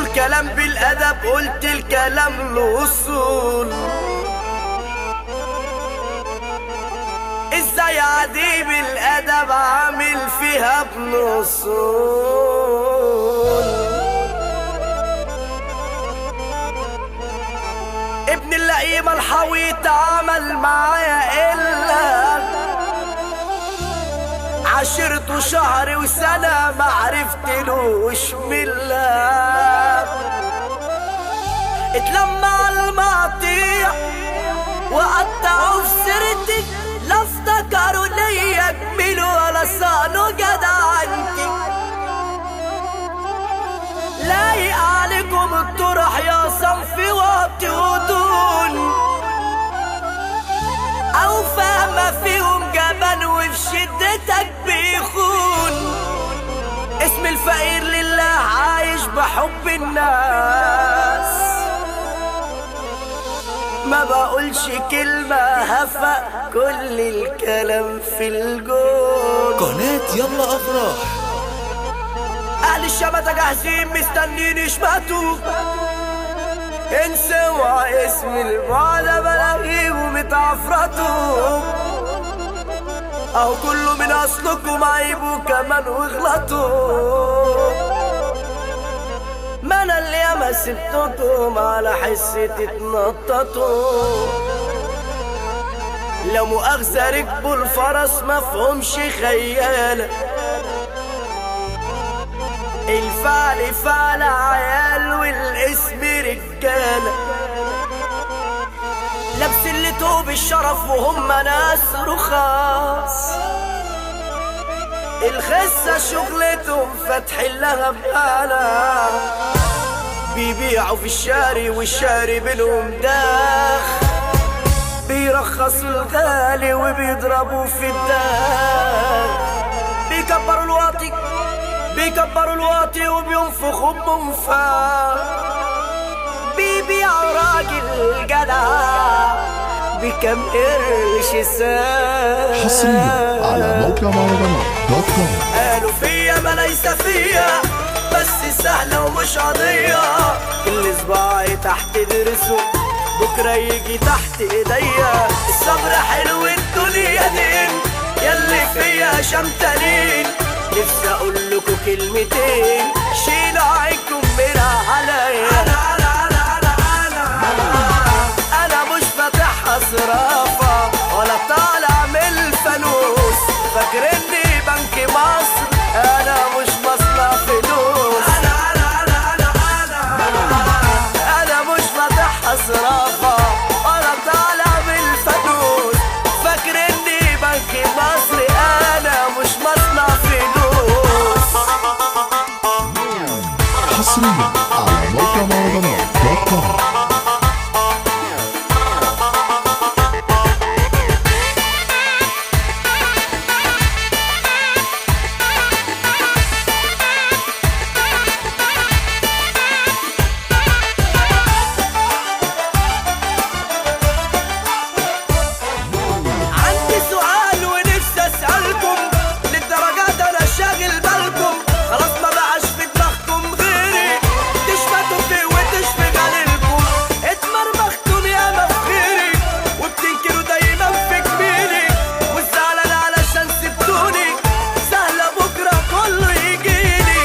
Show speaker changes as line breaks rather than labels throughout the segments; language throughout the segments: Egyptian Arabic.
والكلام بالادب قلت الكلام له اصول ازاي عديم الادب عامل فيها ابن اصول ابن اللئيم الحوي تعامل معايا الا عشرته شهر وسنة ما عرفتلوش ملة اتلمع المقطيع وقطعوا في سيرتي لا افتكروا ليا جميل ولا صانوا جدعنتي لايق عليكم الطرح يا صنفي وقت ودون او فاهمة فيهم جبان وفي شدتك بيخون اسم الفقير لله عايش بحب الناس ما بقولش كلمة هفق كل الكلام في الجون
قناة يلا أفراح
اهل الشمتة جاهزين مستنين يشمتوا انسوا اسم البعد بلاغيهم متعفرتوا اهو كله من اصلكم عيبوا كمان واغلطوا ما انا اللي ياما سبتكم على حسي تتنططوا لو مؤاخذة ركبوا الفرس مفهومش خيالة الفعل فعل عيال والاسم رجالة لابس اللي توب الشرف وهم ناس رخاص الخسة شغلتهم فتح لها بقالة بيبيعوا في الشاري والشاري بينهم داخ بيرخصوا الغالي وبيضربوا في الداخ بيكبروا الواطي بيكبروا الواطي وبينفخوا بمنفاخ بيبيعوا راجل جدع بكم قرش ساعة
حصريا على موقع مهرجانات دوت كوم
قالوا فيا ما ليس فيا بس سهلة ومش قضية كل صباعي تحت درسه بكرة يجي تحت ايديا الصبر حلو الدنيا دين يلي فيا شمتانين نفسي اقول لكم كلمتين شيلوا عينكم من عليا انا انا انا انا انا انا مش فاتحها صرافة ولا طالع من الفانوس فاكرني بنك مصر انا مش مصنع فلوس انا انا انا انا انا انا مش فاتحها صرافة ولا طالع من الفانوس فاكرني بنك مصر انا مش مصنع فلوس
حصريا على موقع مهرجانات دوت كوم
عندي سؤال ونفسي اسالكم للدرجات انا شاغل بالكم خلاص ما بقاش في دماغكم غيري تشمتوا في وتشفي غليلكم اتمرمختم يا مفخيري وبتنكروا دايما في جميلي والزعلان علشان سبتوني سهله بكره كله يجيلي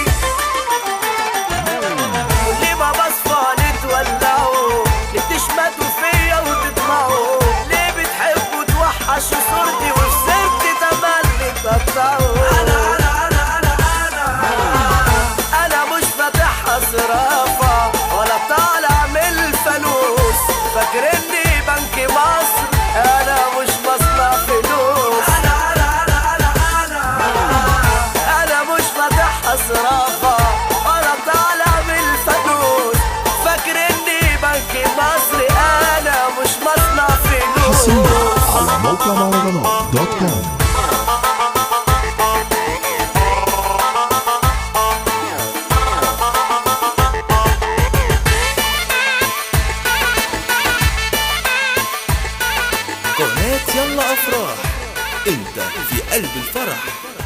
واللي ما بصفى تولعوا ليه بتشمتوا فيا وتطمعوا ليه بتحبوا توحشوا صورتي وفي سيرتي تملي تقطعوا انا انا انا انا انا انا مش فاتحها صرافة ولا طالع من الفانوس فاكرني بنك مصر انا مش مصنع فلوس انا انا انا انا انا انا مش فاتحها صرافة ولا طالع من الفانوس فاكرني بنك مصر انا مش مصنع فلوس
حصريا على موقع مهرجانات دوت كوم
قناة يلا أفراح أنت في قلب الفرح